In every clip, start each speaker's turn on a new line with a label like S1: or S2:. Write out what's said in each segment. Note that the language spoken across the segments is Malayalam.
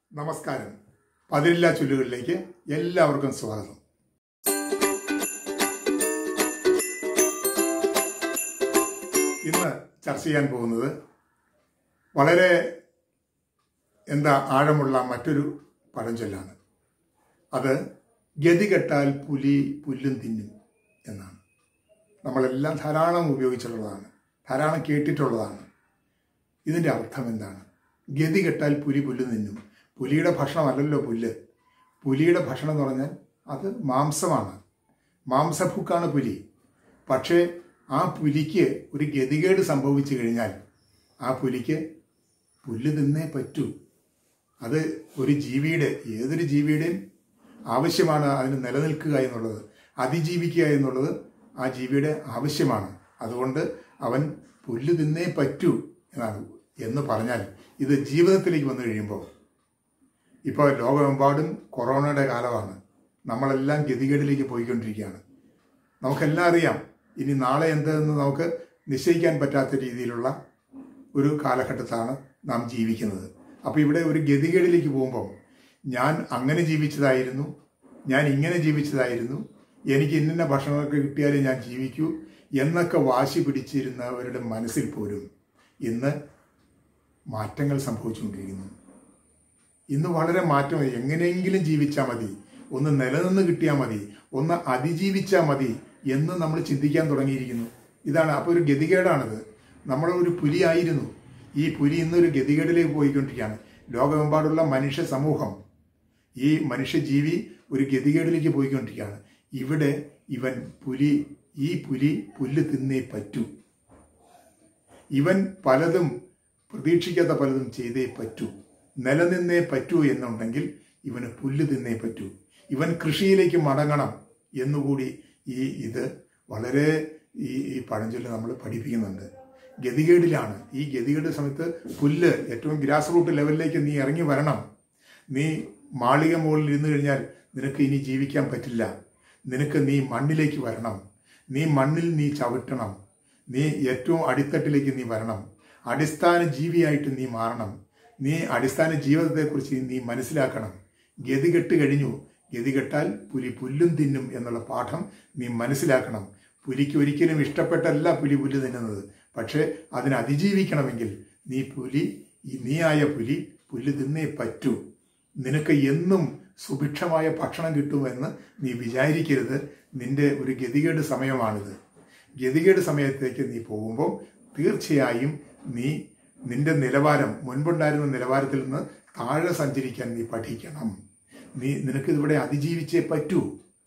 S1: നമസ്കാരം പതിരില്ല ചൊല്ലുകളിലേക്ക് എല്ലാവർക്കും സ്വാഗതം ഇന്ന് ചർച്ച ചെയ്യാൻ പോകുന്നത് വളരെ എന്താ ആഴമുള്ള മറ്റൊരു പഴഞ്ചൊല്ലാണ് അത് ഗതികെട്ടാൽ പുലി പുല്ലും തിന്നും എന്നാണ് നമ്മളെല്ലാം ധാരാളം ഉപയോഗിച്ചിട്ടുള്ളതാണ് ധാരാളം കേട്ടിട്ടുള്ളതാണ് ഇതിൻ്റെ അർത്ഥം എന്താണ് ഗതി കെട്ടാൽ പുലി പുല്ല് തിന്നും പുലിയുടെ ഭക്ഷണമല്ലല്ലോ പുല്ല് പുലിയുടെ ഭക്ഷണം എന്ന് പറഞ്ഞാൽ അത് മാംസമാണ് മാംസഭുക്കാണ് പുലി പക്ഷേ ആ പുലിക്ക് ഒരു ഗതികേട് സംഭവിച്ചു കഴിഞ്ഞാൽ ആ പുലിക്ക് പുല്ല് തിന്നേ പറ്റൂ അത് ഒരു ജീവിയുടെ ഏതൊരു ജീവിയുടെയും ആവശ്യമാണ് അതിന് നിലനിൽക്കുക എന്നുള്ളത് അതിജീവിക്കുക എന്നുള്ളത് ആ ജീവിയുടെ ആവശ്യമാണ് അതുകൊണ്ട് അവൻ പുല്ല് തിന്നേ പറ്റൂ എന്നാണ് എന്ന് പറഞ്ഞാൽ ഇത് ജീവിതത്തിലേക്ക് വന്നു കഴിയുമ്പോൾ ഇപ്പോൾ ലോകമെമ്പാടും കൊറോണയുടെ കാലമാണ് നമ്മളെല്ലാം ഗതികേടിലേക്ക് പോയിക്കൊണ്ടിരിക്കുകയാണ് നമുക്കെല്ലാം അറിയാം ഇനി നാളെ എന്തെന്ന് നമുക്ക് നിശ്ചയിക്കാൻ പറ്റാത്ത രീതിയിലുള്ള ഒരു കാലഘട്ടത്താണ് നാം ജീവിക്കുന്നത് അപ്പോൾ ഇവിടെ ഒരു ഗതികേടിലേക്ക് പോകുമ്പോൾ ഞാൻ അങ്ങനെ ജീവിച്ചതായിരുന്നു ഞാൻ ഇങ്ങനെ ജീവിച്ചതായിരുന്നു എനിക്ക് ഇന്ന ഭക്ഷണമൊക്കെ കിട്ടിയാലേ ഞാൻ ജീവിക്കൂ എന്നൊക്കെ വാശി പിടിച്ചിരുന്നവരുടെ മനസ്സിൽ പോലും ഇന്ന് മാറ്റങ്ങൾ സംഭവിച്ചുകൊണ്ടിരിക്കുന്നു ഇന്ന് വളരെ മാറ്റം എങ്ങനെയെങ്കിലും ജീവിച്ചാൽ മതി ഒന്ന് നിലനിന്ന് കിട്ടിയാൽ മതി ഒന്ന് അതിജീവിച്ചാൽ മതി എന്ന് നമ്മൾ ചിന്തിക്കാൻ തുടങ്ങിയിരിക്കുന്നു ഇതാണ് അപ്പോൾ ഒരു ഗതികേടാണിത് നമ്മൾ ഒരു പുലിയായിരുന്നു ഈ പുലി ഇന്നൊരു ഗതികേടിലേക്ക് പോയിക്കൊണ്ടിരിക്കുകയാണ് ലോകമെമ്പാടുള്ള മനുഷ്യ സമൂഹം ഈ മനുഷ്യജീവി ഒരു ഗതികേടിലേക്ക് പോയിക്കൊണ്ടിരിക്കുകയാണ് ഇവിടെ ഇവൻ പുലി ഈ പുലി പുല്ല് തിന്നേ പറ്റൂ ഇവൻ പലതും പ്രതീക്ഷിക്കാത്ത പലതും ചെയ്തേ പറ്റൂ നിലനിന്നേ പറ്റൂ എന്നുണ്ടെങ്കിൽ ഇവന് പുല്ല് തിന്നേ പറ്റൂ ഇവൻ കൃഷിയിലേക്ക് മടങ്ങണം എന്നുകൂടി ഈ ഇത് വളരെ ഈ ഈ പഴഞ്ചൊല്ല് നമ്മൾ പഠിപ്പിക്കുന്നുണ്ട് ഗതികേടിലാണ് ഈ ഗതികേട് സമയത്ത് പുല്ല് ഏറ്റവും ഗ്രാസ് റൂട്ട് ലെവലിലേക്ക് നീ ഇറങ്ങി വരണം നീ മാളിക മുകളിൽ ഇരുന്ന് കഴിഞ്ഞാൽ നിനക്ക് ഇനി ജീവിക്കാൻ പറ്റില്ല നിനക്ക് നീ മണ്ണിലേക്ക് വരണം നീ മണ്ണിൽ നീ ചവിട്ടണം നീ ഏറ്റവും അടിത്തട്ടിലേക്ക് നീ വരണം അടിസ്ഥാന ജീവിയായിട്ട് നീ മാറണം നീ അടിസ്ഥാന ജീവിതത്തെക്കുറിച്ച് നീ മനസ്സിലാക്കണം ഗതികെട്ട് കഴിഞ്ഞു ഗതികെട്ടാൽ പുലി പുല്ലും തിന്നും എന്നുള്ള പാഠം നീ മനസ്സിലാക്കണം പുലിക്ക് ഒരിക്കലും ഇഷ്ടപ്പെട്ടല്ല പുലി പുല്ല് തിന്നുന്നത് പക്ഷേ അതിനെ അതിജീവിക്കണമെങ്കിൽ നീ പുലി ഈ നീയായ പുലി പുല്ല് തിന്നേ പറ്റൂ നിനക്ക് എന്നും സുഭിക്ഷമായ ഭക്ഷണം കിട്ടുമെന്ന് നീ വിചാരിക്കരുത് നിന്റെ ഒരു ഗതികേട് സമയമാണിത് ഗതികേട് സമയത്തേക്ക് നീ പോകുമ്പോൾ തീർച്ചയായും നീ നിന്റെ നിലവാരം മുൻപുണ്ടായിരുന്ന നിലവാരത്തിൽ നിന്ന് താഴെ സഞ്ചരിക്കാൻ നീ പഠിക്കണം നീ നിനക്ക് ഇവിടെ അതിജീവിച്ചേ പറ്റൂ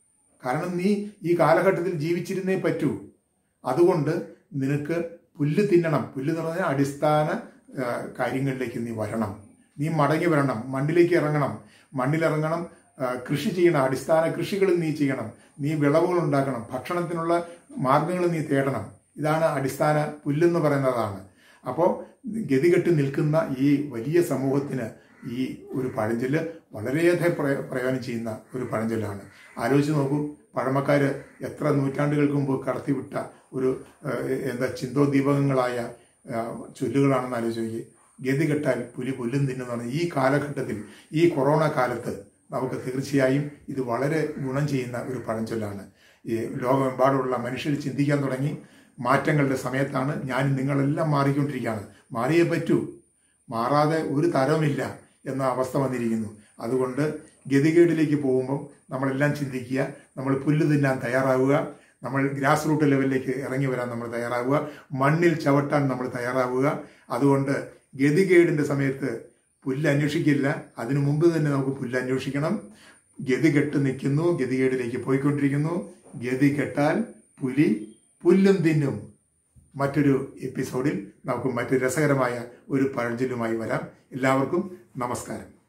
S1: കാരണം നീ ഈ കാലഘട്ടത്തിൽ ജീവിച്ചിരുന്നേ പറ്റൂ അതുകൊണ്ട് നിനക്ക് പുല്ല് തിന്നണം പുല്ല് എന്ന് പറഞ്ഞാൽ അടിസ്ഥാന ആ, കാര്യങ്ങളിലേക്ക് നീ വരണം നീ മടങ്ങി വരണം മണ്ണിലേക്ക് ഇറങ്ങണം മണ്ണിലിറങ്ങണം ആ, കൃഷി ചെയ്യണം അടിസ്ഥാന കൃഷികൾ നീ ചെയ്യണം നീ വിളവുകൾ ഉണ്ടാക്കണം ഭക്ഷണത്തിനുള്ള മാർഗങ്ങൾ നീ തേടണം ഇതാണ് അടിസ്ഥാന പുല്ലെന്ന് പറയുന്നതാണ് അപ്പോൾ ഗതികെട്ട് നിൽക്കുന്ന ഈ വലിയ സമൂഹത്തിന് ഈ ഒരു പഴഞ്ചൊല്ല് വളരെയധികം പ്രയ- പ്രയോജനം ചെയ്യുന്ന ഒരു പഴഞ്ചൊല്ലാണ് ആലോചിച്ച് നോക്കൂ പഴമക്കാര് എത്ര നൂറ്റാണ്ടുകൾക്ക് മുമ്പ് കടത്തിവിട്ട ഒരു ഏഹ്, എന്താ ചിന്തോദ്ദീപകങ്ങളായ ഏഹ്, ചൊല്ലുകളാണെന്ന് ആലോചിച്ച് നോക്കി ഗതികെട്ടാൽ പുലി പുല്ലും തിന്നുന്നതാണ് ഈ കാലഘട്ടത്തിൽ ഈ കൊറോണ കാലത്ത് നമുക്ക് തീർച്ചയായും ഇത് വളരെ ഗുണം ചെയ്യുന്ന ഒരു പഴഞ്ചൊല്ലാണ് ഈ ലോകമെമ്പാടുമുള്ള മനുഷ്യർ ചിന്തിക്കാൻ തുടങ്ങി മാറ്റങ്ങളുടെ സമയത്താണ് ഞാൻ നിങ്ങളെല്ലാം മാറിക്കൊണ്ടിരിക്കുകയാണ് മാറിയേ പറ്റൂ മാറാതെ ഒരു തരവുമില്ല എന്ന അവസ്ഥ വന്നിരിക്കുന്നു അതുകൊണ്ട് ഗതികേടിലേക്ക് പോകുമ്പോൾ നമ്മളെല്ലാം ചിന്തിക്കുക നമ്മൾ പുല്ല് തിന്നാൻ തയ്യാറാവുക നമ്മൾ ഗ്രാസ് റൂട്ട് ലെവലിലേക്ക് ഇറങ്ങി വരാൻ നമ്മൾ തയ്യാറാവുക മണ്ണിൽ ചവിട്ടാൻ നമ്മൾ തയ്യാറാവുക അതുകൊണ്ട് ഗതികേടിന്റെ സമയത്ത് പുല്ല് അന്വേഷിക്കില്ല അതിനു മുമ്പ് തന്നെ നമുക്ക് പുല്ല് അന്വേഷിക്കണം ഗതി കെട്ട് നിൽക്കുന്നു ഗതികേടിലേക്ക് പോയിക്കൊണ്ടിരിക്കുന്നു ഗതി കെട്ടാൽ പുലി പുല്ലും തിന്നും മറ്റൊരു എപ്പിസോഡിൽ നമുക്ക് മറ്റൊരു രസകരമായ ഒരു പഴഞ്ചൊല്ലുമായി വരാം എല്ലാവർക്കും നമസ്കാരം